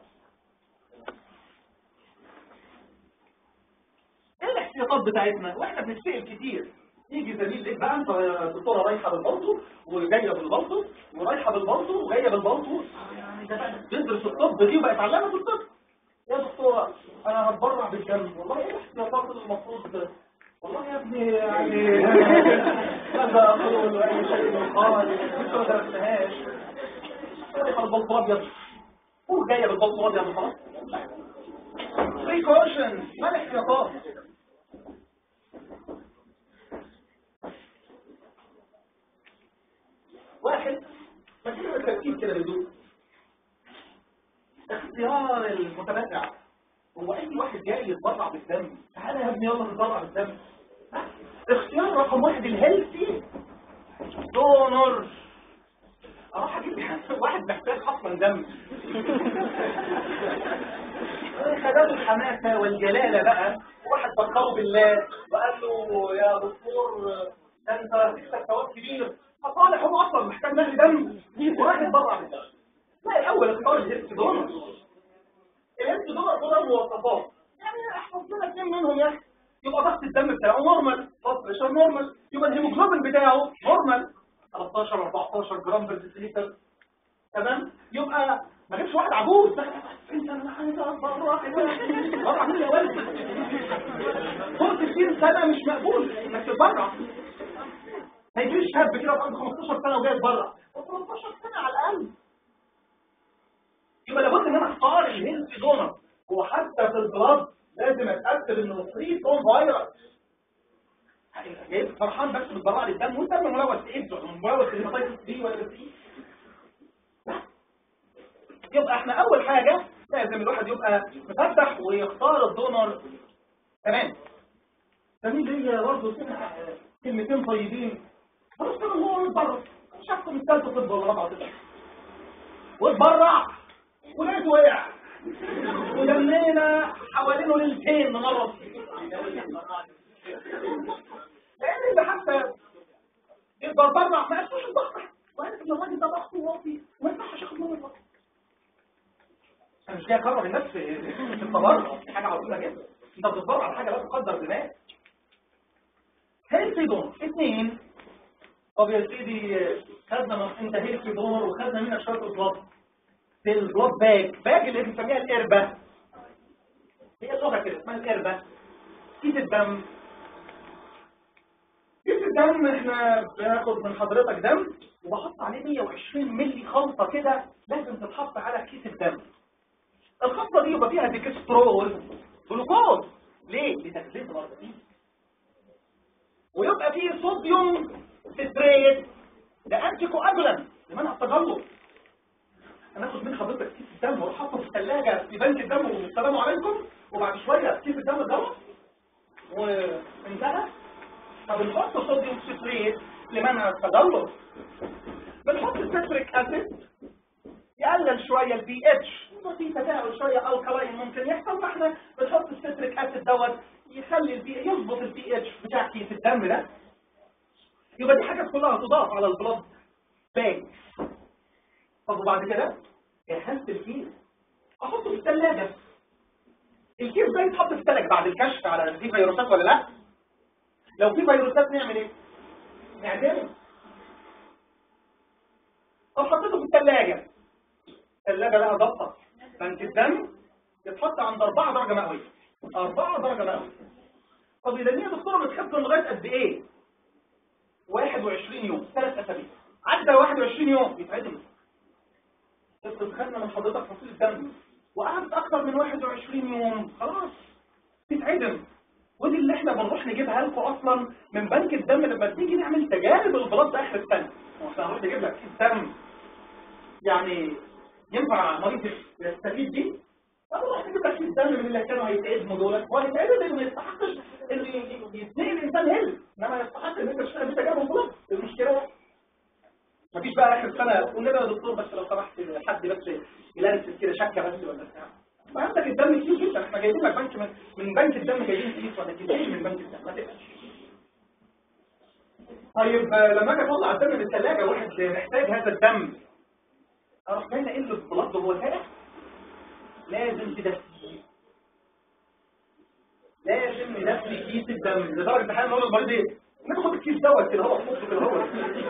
ايه الاحتياطات بتاعتنا واحنا بنتسال كتير يجي زميل ليك بقى انت يا دكتوره رايحه بالبلطو وجايه بالبلطو ورايحه بالبلطو وجايه بالبلطو يعني ده بقى بتدرس الطب دي وبقت علامه في الطب يا دكتوره انا هتبرع بالدم والله ايه الاحتياطات اللي المفروض والله يا ابني يعني ماذا اقول اي شيء قال كنت ما درستهاش رايحه بالبلطو ابيض وجايه بالبلطو ابيض وخلاص بريكوشن ما الاحتياطات واحد ما تيجي بالترتيب كده بدون اختيار المتبرع هو اي واحد جاي يتبرع بالدم تعالى يا ابني يلا نتبرع بالدم لا. اختيار رقم واحد الهيلثي دونر اروح اجيب واحد محتاج اصلا دم خدته الحماسه والجلاله بقى واحد فكره بالله وقال له يا دكتور ده انت لسه ثواب كبير فصالح هو اصلا محتاج نقل دم وراح يتبرع بالدم لا الاول اختار الهيلث دونر الهيلث دونر دول مواصفات يعني احفظ لنا اثنين منهم يا اخي يبقى ضغط الدم بتاعه نورمال ضغط بريشر نورمال يبقى الهيموجلوبين بتاعه نورمال 13 14 جرام بر ديسيليتر تمام يبقى ما جبش واحد عجوز انت انا عايز اتبرع اتبرع مين يا ولد فوق 60 سنه مش مقبول انك تتبرع ما يجيش شاب كده عنده 15 سنه وجاي يتبرع 13 سنه على الاقل يبقى لابد ان انا اختار الهيلث دونر وحتى في البلاد لازم اتاكد انه فري فروم فيروس جايب فرحان بس بتبرع لي الدم وانت ملوث ايدز ولا ملوث الهيباتيتس بي ولا سي يبقى احنا اول حاجه لازم الواحد يبقى مفتح ويختار الدونر تمام زميل ليا برضه سمع كلمتين طيبين خلاص كده هو اتبرع شافكم الثالثه طب ولا رابعه طب واتبرع ولقيته وقع ولمينا حوالينه ليلتين مره لان اللي حتى يتبرع ما يسمعش الضغط وانا لو الراجل ده ضغطه واطي ما ينفعش ياخد منه الضغط انا مش جاي اكرر الناس في في التبرع دي حاجه عظيمه جدا انت بتتبرع على حاجه لا تقدر بمال هيلثي دونر اثنين طب يا سيدي خدنا من انت هيلثي دونر وخدنا منك شويه اطلاق في البلاد باج باج اللي بنسميها القربه هي اللغه كده اسمها القربه كيس الدم كيس الدم احنا بناخد من حضرتك دم وبحط عليه 120 مللي خلطه كده لازم تتحط على كيس الدم الخلطه دي يبقى فيها ديكسترول جلوكوز ليه؟ لتغذيه الارض ويبقى فيه صوديوم ستريت ده انتي كواجولانت لمنع التجلط هناخد من حضرتك كيس الدم واروح حاطه في الثلاجه في بنك الدم والسلام عليكم وبعد شويه كيس الدم دوت وانتهى فبنحط صوديوم ستريت لمنع التجلط بنحط الستريك اسيد يقلل شويه البي اتش في تفاعل شويه الكلاين ممكن يحصل فاحنا بنحط الستريك اسيد دوت يخلي البي يظبط البي اتش بتاع كيس الدم ده يبقى دي حاجات كلها تضاف على البلاد باج طب وبعد كده جهزت الكيس احطه في الثلاجه الكيس ده يتحط في الثلاجه بعد الكشف على في فيروسات ولا لا لو في فيروسات نعمل ايه نعدمه طب حطيته في الثلاجه الثلاجه لها ضغطه بنك الدم يتحط عند 4 درجه مئويه 4 درجه مئويه طب اذا هي دكتوره بتخزن لغايه قد ايه 21 يوم ثلاث اسابيع عدى 21 يوم يتعدم افرض خدنا من حضرتك فصيل الدم وقعدت اكتر من 21 يوم خلاص تتعدم ودي اللي احنا بنروح نجيبها لكم اصلا من بنك الدم لما بنيجي نعمل تجارب البلاد اخر السنه احنا هنروح نجيب لك كيس دم يعني ينفع مريض يستفيد بيه اروح نجيب لك كيس دم من اللي كانوا هيتعدموا دول وهيتعدم لانه ما يستحقش انه يتنقل الانسان هل انما يستحق ان انت تشتغل بتجارب البلاد المشكله مفيش بقى اخر سنه قول لنا يا دكتور بس لو سمحت حد بس يلانس كده شكه بس ولا بتاع ما عندك الدم كتير جدا احنا جايبين لك بنك من, من بنك الدم جايبين كيس ولا كيس من بنك الدم ما تقلقش طيب لما اجي اطلع الدم من الثلاجه واحد محتاج هذا الدم اروح جاي نقل له البلاد وهو ساقع لازم تدفيه لازم ندفي كيس الدم لدرجه احيانا نقول للمريض ايه ناخد الكيس دوت كده هو تحطه كده هو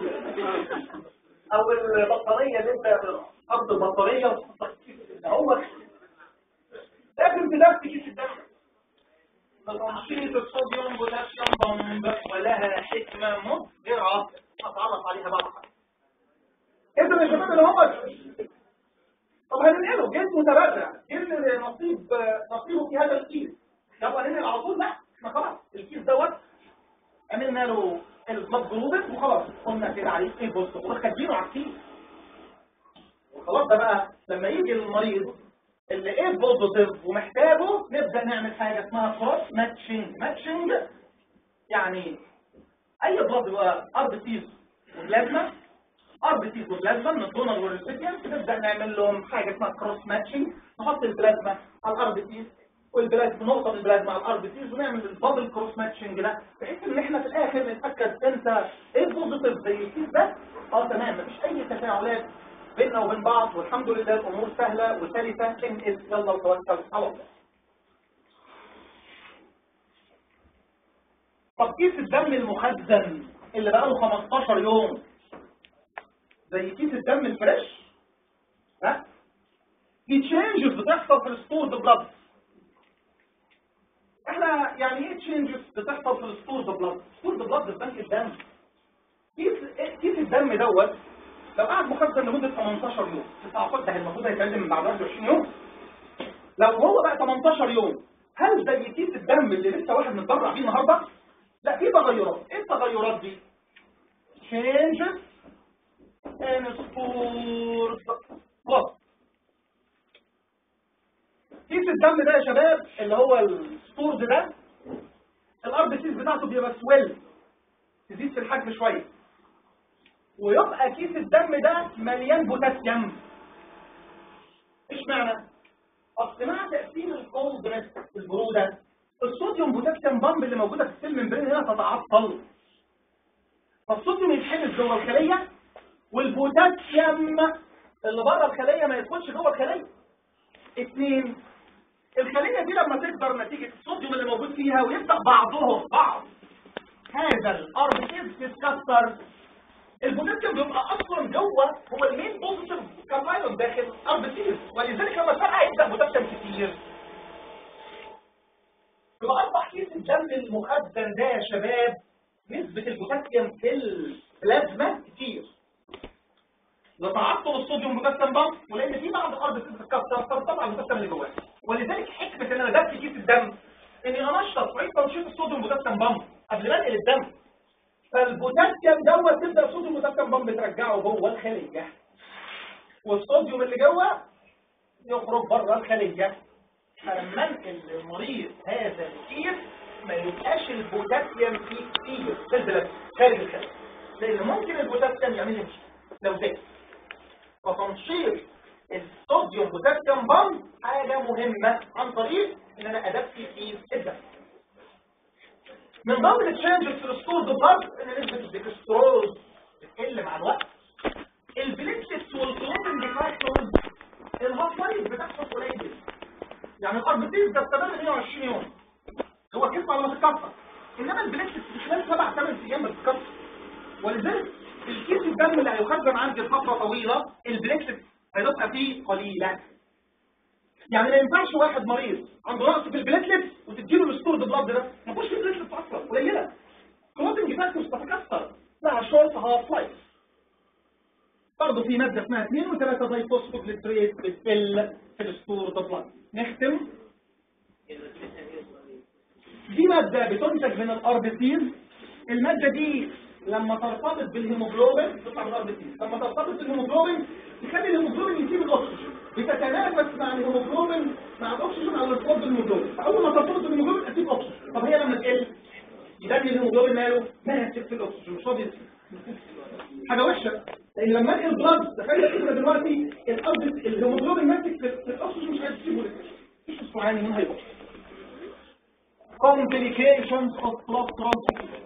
او البطاريه اللي انت حط البطاريه وتحط الكيس هو لازم تدفي كيس الدم تنشيط الصوديوم بوتاسيوم بومب ولها حكمه مبهره هتعرف عليها بعد انت يا شباب اللي هو طب هننقله جسم متبرع ايه اللي نصيب نصيبه في هذا الكيس لو هننقل على طول لا احنا خلاص الكيس دوت عملنا له البلاد جروبس وخلاص قلنا كده عليه ايه بص وخدينه على الكيس وخلاص ده بقى لما يجي المريض اللي ايه بوزيتيف ومحتاجه نبدا نعمل حاجه اسمها كروس ماتشنج ماتشنج يعني اي بلاد بقى ار بي سيز وبلازما ار بي سيز وبلازما من الدونر والريسيبيانت نبدا نعمل لهم حاجه اسمها كروس ماتشنج نحط البلازما على الار بي سيز والبلازما نقطه البلازما على الار بي سيز ونعمل البابل كروس ماتشنج ده بحيث ان احنا في الاخر نتاكد انت ايه بوزيتيف زي الكيس ده اه تمام مفيش اي تفاعلات بيننا وبين بعض والحمد لله الامور سهله وسلسه انقل يلا وتوكل على الله طب كيس الدم المخزن اللي بقى له 15 يوم زي كيس الدم الفريش ها في تشينجز بتحصل في الستور بلاد احنا يعني ايه تشينجز بتحصل في الستور بلاد ستور بلاد في بنك الدم كيس كيس الدم دوت لو قعد مخزن لمدة 18 يوم التعاقد ده المفروض هيتعمل من بعد 21 يوم لو هو بقى 18 يوم هل زي كيس الدم اللي لسه واحد متبرع بيه النهارده لا في تغيرات ايه التغيرات دي changes in spores blood كيس الدم ده يا شباب اللي هو السبورز ده الار بي سيز بتاعته بيبقى سويل تزيد في الحجم شويه ويبقى كيس الدم ده مليان بوتاسيوم ايش معنى اصل مع تاثير الكولدنس البروده الصوديوم بوتاسيوم بامب اللي موجوده في السيل ممبرين هنا تتعطل فالصوديوم يتحبس جوه الخليه والبوتاسيوم اللي بره الخليه ما يدخلش جوه الخليه اثنين الخليه دي لما تكبر نتيجه الصوديوم اللي موجود فيها ويبدا بعضهم بعض هذا الار بي سيز تتكسر البوتاسيوم بيبقى اصلا جوه هو المين بوزيتيف كابايون داخل ار بي سيز ولذلك لما فرقع يبدا بوتاسيوم كتير يبقى اصبح كيس الدم المخزن ده يا شباب نسبه البوتاسيوم في البلازما كتير لتعطل الصوديوم بوتاسيوم بامب ولان في بعض الار بي سيز تتكسر فطبعا البوتاسيوم اللي جواه ولذلك حكمه ان انا دفت كيس الدم اني انشط عيد تنشيط الصوديوم بوتاسيوم بامب قبل ما انقل الدم فالبوتاسيوم دوت تبدا الصوديوم بوتاسيوم بامب ترجعه جوه الخليه والصوديوم اللي جوه يخرج بره الخليه فلما انقل للمريض هذا الكيس ما يبقاش البوتاسيوم فيه كتير في البلد خارج الخليه لان ممكن البوتاسيوم يعمل لي مشكله لو زاد فتنشيط الصوديوم بوتاسيوم بامب حاجه مهمه عن طريق ان انا ادفي كيس الدم من ضمن التشينجز في الستور بلاد ان نسبه الديكستروز بتقل مع الوقت البليتلتس والكلوبين فاكتورز الهاف لايف بتاعهم قليل يعني الاربتيز ده استمر 120 يوم هو كيف على ما تتكسر انما البليتلتس في خلال سبع ثمان ايام بتتكسر ولذلك الكيس الدم اللي هيخزن عندي لفتره طويله البليتلتس هتبقى فيه قليله يعني ما ينفعش واحد مريض عنده نقص في البليتلتس وتديله الستور بلاد ده ما فيهوش بليتلتس اصلا قليله كلوتنج فاكتورز بتتكسر لها شورت هاف لايف برضه في ماده اسمها 2 و3 دايفوسفوجليسريت بتقل في الستور بلاد نختم دي ماده بتنتج من الار بي سيز الماده دي لما ترتبط بالهيموجلوبين تطلع من الار بي سيز لما ترتبط بالهيموجلوبين تخلي الهيموجلوبين يسيب الاكسجين بتتنافس مع الهيموجلوبين مع الاكسجين على الارتباط بالهيموجلوبين فاول ما ترتبط بالهيموجلوبين اسيب اكسجين طب هي لما تقل يبان الهيموجلوبين ماله ماسك في الاكسجين مش راضي يسيب حاجه وحشه لان لما انقل بلاد تخيل كده دلوقتي الارض الهيموجلوبين ماسك في الاكسجين مش عايز يسيبه لك مش اسمه عاني من هيبقى complications of blood transfusion